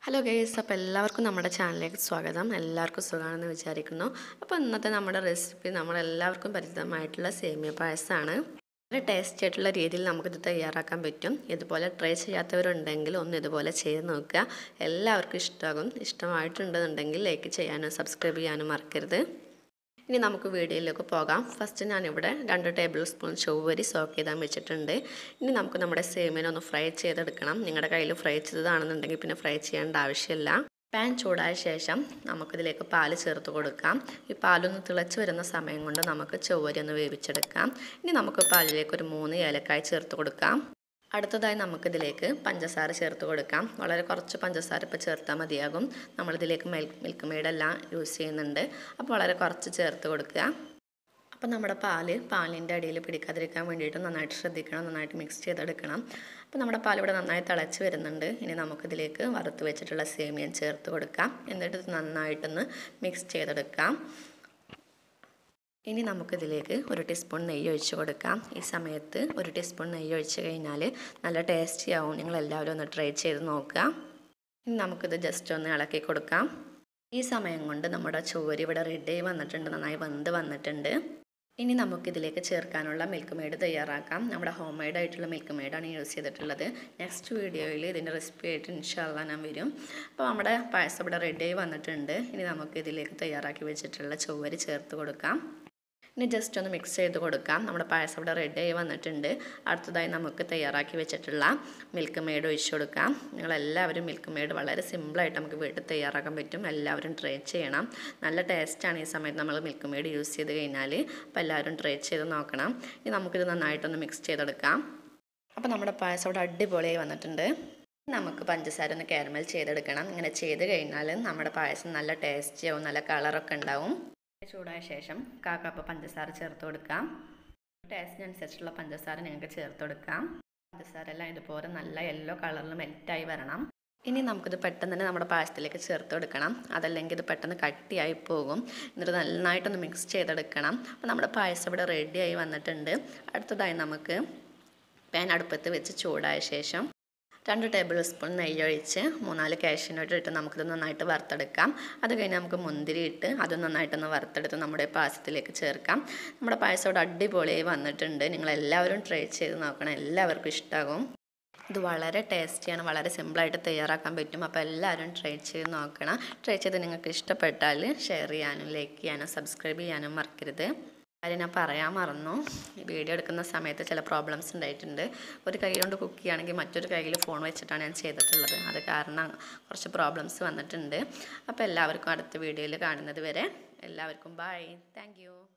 hello guys അപ്പോൾ എല്ലാവർക്കും നമ്മുടെ ചാനലിലേക്ക് സ്വാഗതം എല്ലാവർക്കും സുഖമാണെന്ന് വിചാരിക്കുന്നു അപ്പോൾ ഇന്നത്തെ നമ്മുടെ റെസിപ്പി നമ്മളെല്ലാവർക്കും പരിചിതമായിട്ടുള്ള സേമിയ പായസമാണ് വളരെ ടേസ്റ്റി ആയിട്ടുള്ള രീതിയിൽ നമുക്കിത് തയ്യാറാക്കാൻ പറ്റും ഇതുപോലെ ട്രൈ ചെയ്യാത്തവരുണ്ടെങ്കിൽ ഒന്ന് ഇതുപോലെ ചെയ്ത് നോക്കുക എല്ലാവർക്കും ഇഷ്ടമാകും ഇഷ്ടമായിട്ടുണ്ടെന്നുണ്ടെങ്കിൽ ലൈക്ക് ചെയ്യാനും സബ്സ്ക്രൈബ് ചെയ്യാനും മറക്കരുത് ഇനി നമുക്ക് വീഡിയോയിലേക്ക് പോകാം ഫസ്റ്റ് ഞാനിവിടെ രണ്ട് ടേബിൾ സ്പൂൺ ചൊവ്വരി സോക്ക് ചെയ്താൽ വെച്ചിട്ടുണ്ട് ഇനി നമുക്ക് നമ്മുടെ സേമിയന ഒന്ന് ഫ്രൈ ചെയ്തെടുക്കണം നിങ്ങളുടെ കയ്യിൽ ഫ്രൈ ചെയ്തതാണെന്നുണ്ടെങ്കിൽ പിന്നെ ഫ്രൈ ചെയ്യേണ്ട ആവശ്യമില്ല പാൻ ചൂടായ ശേഷം നമുക്കിതിലേക്ക് പാല് ചേർത്ത് കൊടുക്കാം ഈ പാലൊന്ന് തിളച്ച് വരുന്ന സമയം കൊണ്ട് നമുക്ക് ചൊവ്വരി ഒന്ന് വേവിച്ചെടുക്കാം ഇനി നമുക്ക് പാലിലേക്ക് ഒരു മൂന്ന് ഏലക്കായ ചേർത്ത് കൊടുക്കാം അടുത്തതായി നമുക്കിതിലേക്ക് പഞ്ചസാര ചേർത്ത് കൊടുക്കാം വളരെ കുറച്ച് പഞ്ചസാര ഇപ്പോൾ ചേർത്താൽ മതിയാകും നമ്മളിതിലേക്ക് മിൽക്ക് മിൽക്ക് മെയ്ഡെല്ലാം യൂസ് ചെയ്യുന്നുണ്ട് അപ്പോൾ വളരെ കുറച്ച് ചേർത്ത് കൊടുക്കുക അപ്പോൾ നമ്മുടെ പാല് പാലിൻ്റെ അടിയിൽ പിടിക്കാതിരിക്കാൻ വേണ്ടിയിട്ട് നന്നായിട്ട് ശ്രദ്ധിക്കണം നന്നായിട്ട് മിക്സ് ചെയ്തെടുക്കണം അപ്പോൾ നമ്മുടെ പാൽ ഇവിടെ നന്നായി തിളച്ച് വരുന്നുണ്ട് ഇനി നമുക്കിതിലേക്ക് വറുത്ത് വെച്ചിട്ടുള്ള സേമിയൻ ചേർത്ത് കൊടുക്കാം എന്നിട്ട് ഇത് നന്നായിട്ടൊന്ന് മിക്സ് ചെയ്തെടുക്കാം ഇനി നമുക്കിതിലേക്ക് ഒരു ടീസ്പൂൺ നെയ്യ് ഒഴിച്ച് കൊടുക്കാം ഈ സമയത്ത് ഒരു ടീസ്പൂൺ നെയ്യ് ഒഴിച്ച് കഴിഞ്ഞാൽ നല്ല ടേസ്റ്റി ആവും നിങ്ങളെല്ലാവരും ഒന്ന് ട്രൈ ചെയ്ത് നോക്കുക ഇനി നമുക്കിത് ജസ്റ്റ് ഒന്ന് ഇളക്കി കൊടുക്കാം ഈ സമയം കൊണ്ട് നമ്മുടെ ചോരി ഇവിടെ റെഡി വന്നിട്ടുണ്ട് നന്നായി വെന്ത് വന്നിട്ടുണ്ട് ഇനി നമുക്കിതിലേക്ക് ചേർക്കാനുള്ള മിൽക്ക് മെയ്ഡ് തയ്യാറാക്കാം നമ്മുടെ ഹോം മെയ്ഡ് ആയിട്ടുള്ള മിൽക്ക് മെയ്ഡാണ് യൂസ് ചെയ്തിട്ടുള്ളത് നെക്സ്റ്റ് വീഡിയോയിൽ ഇതിൻ്റെ റെസിപ്പി ആയിട്ട് ഇൻഷാല്ല ഞാൻ വരും അപ്പോൾ നമ്മുടെ പായസം ഇവിടെ റെഡി വന്നിട്ടുണ്ട് ഇനി നമുക്ക് ഇതിലേക്ക് തയ്യാറാക്കി വെച്ചിട്ടുള്ള ചൊവ്വരി ചേർത്ത് കൊടുക്കാം ഇനി ജസ്റ്റ് ഒന്ന് മിക്സ് ചെയ്ത് കൊടുക്കാം നമ്മുടെ പായസം ഇവിടെ റെഡി ആയി വന്നിട്ടുണ്ട് അടുത്തതായി നമുക്ക് തയ്യാറാക്കി വെച്ചിട്ടുള്ള മിൽക്ക് മെയ്ഡ് ഒഴിച്ചു കൊടുക്കാം നിങ്ങളെല്ലാവരും മിൽക്ക് മെയ്ഡ് വളരെ സിമ്പിളായിട്ട് നമുക്ക് വീട്ടിൽ തയ്യാറാക്കാൻ പറ്റും എല്ലാവരും ട്രൈ ചെയ്യണം നല്ല ടേസ്റ്റാണ് ഈ സമയത്ത് നമ്മൾ മിൽക്ക് മെയ്ഡ് യൂസ് ചെയ്ത് കഴിഞ്ഞാൽ അപ്പോൾ എല്ലാവരും ട്രൈ ചെയ്ത് നോക്കണം ഇനി നമുക്കിത് നന്നായിട്ടൊന്ന് മിക്സ് ചെയ്തെടുക്കാം അപ്പോൾ നമ്മുടെ പായസം ഇവിടെ അടിപൊളിയായി വന്നിട്ടുണ്ട് നമുക്ക് പഞ്ചസാര ഒന്ന് കാരമൽ ചെയ്തെടുക്കണം ഇങ്ങനെ ചെയ്ത് കഴിഞ്ഞാൽ നമ്മുടെ പായസം നല്ല ടേസ്റ്റിയാവും നല്ല കളറൊക്കെ ഉണ്ടാവും ചൂടായ ശേഷം കാ കപ്പ് പഞ്ചസാര ചേർത്ത് കൊടുക്കാം ടേസ്റ്റിനനുസരിച്ചുള്ള പഞ്ചസാര നിങ്ങൾക്ക് ചേർത്ത് കൊടുക്കാം പഞ്ചസാര എല്ലാം ഇതുപോലെ നല്ല യെല്ലോ കളറിൽ മെൽറ്റായി വരണം ഇനി നമുക്കിത് പെട്ടെന്ന് തന്നെ നമ്മുടെ പായസത്തിലേക്ക് ചേർത്ത് കൊടുക്കണം അതല്ലെങ്കിൽ ഇത് പെട്ടെന്ന് കട്ടിയായി പോകും എന്നിട്ട് നന്നായിട്ടൊന്ന് മിക്സ് ചെയ്തെടുക്കണം അപ്പോൾ നമ്മുടെ പായസം ഇവിടെ റെഡിയായി വന്നിട്ടുണ്ട് അടുത്തതായി നമുക്ക് പാൻ അടുപ്പത്ത് വെച്ച് ചൂടായ ശേഷം രണ്ട് ടേബിൾ സ്പൂൺ നെയ്യ് ഒഴിച്ച് മൂന്നാല് കാഷ്യൂനട്ട് ഇട്ട് നമുക്കിത് നന്നായിട്ട് വറുത്തെടുക്കാം അത് കഴിഞ്ഞ് നമുക്ക് മുന്തിരി ഇട്ട് അത് നന്നായിട്ടൊന്ന് വറുത്തെടുത്ത് നമ്മുടെ പായസത്തിലേക്ക് ചേർക്കാം നമ്മുടെ പായസം ഇവിടെ അടിപൊളിയായി വന്നിട്ടുണ്ട് നിങ്ങൾ എല്ലാവരും ട്രൈ ചെയ്ത് നോക്കണം എല്ലാവർക്കും ഇഷ്ടമാകും ഇത് വളരെ ടേസ്റ്റിയാണ് വളരെ സിമ്പിളായിട്ട് തയ്യാറാക്കാൻ പറ്റും അപ്പോൾ എല്ലാവരും ട്രൈ ചെയ്ത് നോക്കണം ട്രൈ ചെയ്ത് നിങ്ങൾക്ക് ഇഷ്ടപ്പെട്ടാൽ ഷെയർ ചെയ്യാനും ലൈക്ക് ചെയ്യാനും സബ്സ്ക്രൈബ് ചെയ്യാനും മറക്കരുത് കാര്യം ഞാൻ പറയാൻ മറന്നു വീഡിയോ എടുക്കുന്ന സമയത്ത് ചില പ്രോബ്ലംസ് ഉണ്ടായിട്ടുണ്ട് ഒരു കൈ കൊണ്ട് കുക്ക് ചെയ്യുകയാണെങ്കിൽ മറ്റൊരു കയ്യിൽ ഫോൺ വെച്ചിട്ടാണ് ഞാൻ ചെയ്തിട്ടുള്ളത് അത് കാരണം കുറച്ച് പ്രോബ്ലംസ് വന്നിട്ടുണ്ട് അപ്പോൾ എല്ലാവർക്കും അടുത്ത വീഡിയോയിൽ കാണുന്നത് വരെ എല്ലാവർക്കും ബൈ താങ്ക്